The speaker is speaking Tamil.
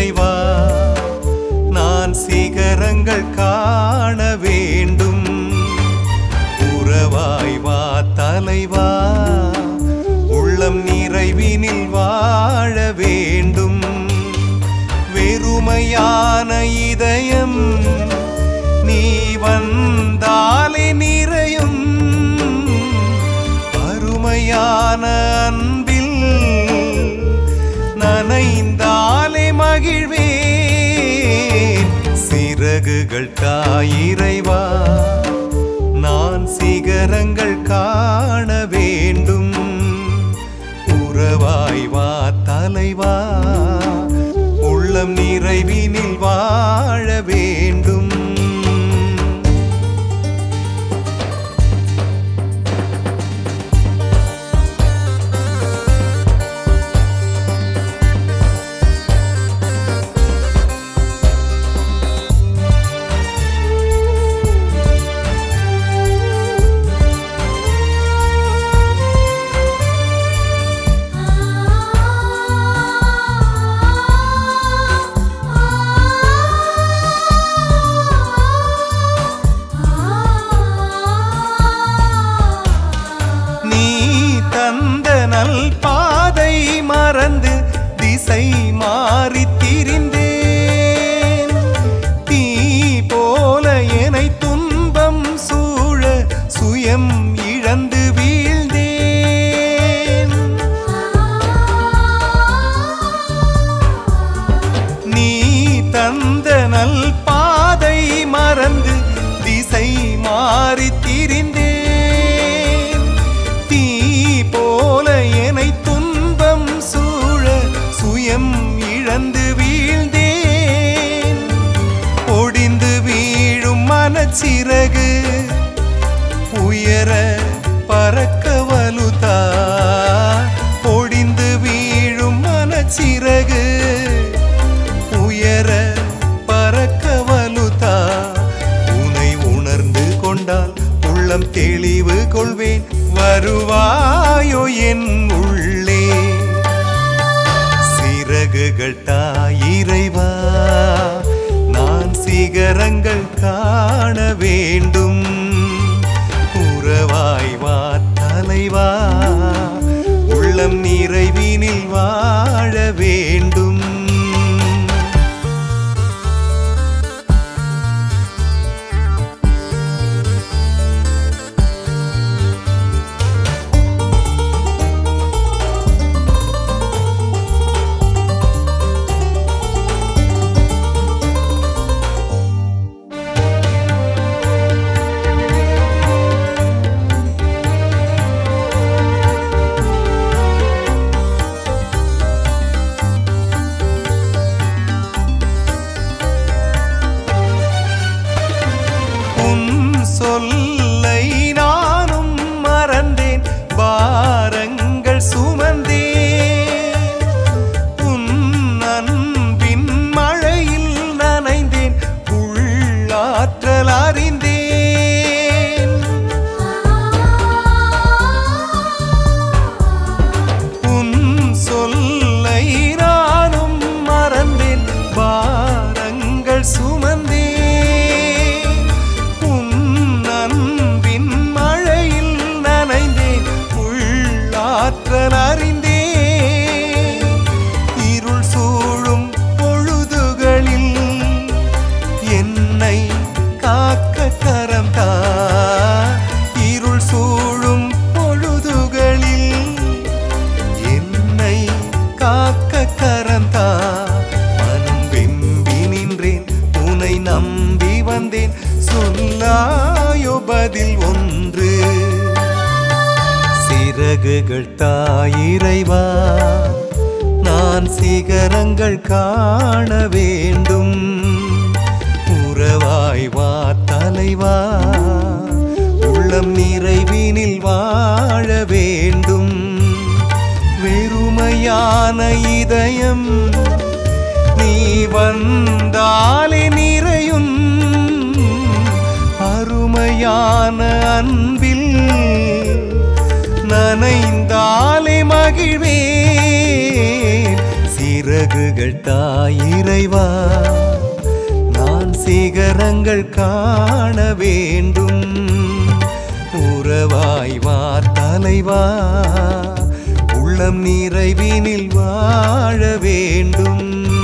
இறைவா நான் சிகரங்கள் காண வேண்டும் உறவாய் வா தலைவா உள்ளம் நிறைவினில் வாழ வேண்டும் வெறுமையான இதயம் நீ வந்தாலே நிறையும் அருமையான அன்பில் நனைந்தாலே மகிழ்வேன் சிறகுகள் தாயிறைவா நான் சிகரங்கள் காண வேண்டும் உறவாய் வா தலைவா உள்ளம் நிறைவினில் வாழ வேண்டும் நீ தந்த நல் பாதை மறந்து திசை மாறி திரிந்தேன் தீ போல என்னை துன்பம் சூழ சுயம் இழந்து வீழ்ந்தேன் நீ தந்த நல் பாதை மறந்து திசை மாறி திரிந்தேன் தீ போல என்னை துன்பம் சூழ சுயம் இழந்து வீழ்ந்தேன் ஒடிந்து வீழும் மனச்சிறகு உயர பறக்க வலுதா ஒடிந்து வீழும் மனச்சிறகு உயர பறக்க வலுதா உனை உணர்ந்து கொண்டால் உள்ளம் தெளிவு கொள்வேன் வருவாயோ என் உள்ளே சிறகுகள் தாயிறைவா நான் சிகரங்கள் காண வேண்டும் உறவாய் வா தலைவா உள்ளம் நிறைவினில் வாழ வேண்டும் உன் சொல்லை நானும் மறந்தேன் பாரங்கள் சுமந்தேன் உன் அன்பின் மழையில் நனைந்தேன் உள்ளாற்றல் அறிந்தேன் உன் சொல்லை நானும் மறந்தேன் பாரங்கள் சுமந்தேன் உன் அன்பின் மழையில் நனைந்தேன் உள்ளாற்றல் அறிந்தேன் இருள் சூழும் பொழுதுகளில் என்னை காக்க கரம் தா இருள் சூழும் பொழுதுகளில் என்னை காக்க கரந்தா மனம் வெம்பி நின்றேன் உனை நம்பி வந்தேன் சொல்லாயோ பதில் ஒன்று சிறகுகள் தாயிறைவா நான் சிகரங்கள் காண வேண்டும் உறவாய் வா தலைவா உள்ளம் நிறைவினில் வாழ வேண்டும் வெறுமையான இதயம் நீ வந்தாலே நிறையும் அருமையான அன்பில் நனைந்தாலே மகிழ்வேன் சிற சிறகுகள் தாயிறைவா நான் சிகரங்கள் காண வேண்டும் உறவாய் வா தலைவா உள்ளம் நிறைவினில் வாழ வேண்டும்